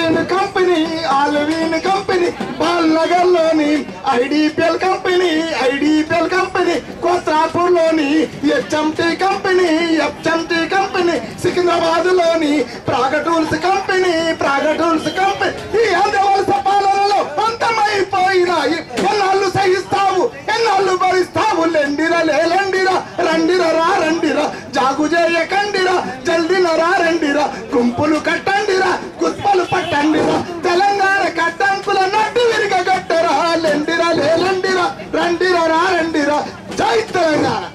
ఆల్వీన్ company Allwyn company Balanagar లోని IDPL company IDPL company Kothrapur లోని HMT company HMT company Secunderabad లోని Praga Tools company ప్రాగటూల్స్ company ఈ ఆదివాస పాలనలో అంతమైపోయినాయి ఎన్నాళ్ళు సహిస్తావు ఎన్నాళ్ళు భరిస్తావు లెండిరా లేలండిరా రండిరా రా రండిరా జాగు చేయకండిరా జల్దిన రా రండిరా గుంపులు కట్టండిరా కుప్పలు పట్టండిరా తెలంగాణ కట్టంకుల నడ్డు విరిగ కట్టరా లెండిరా లేలండిరా రండిరా రా రండిరా జై తెలంగాణ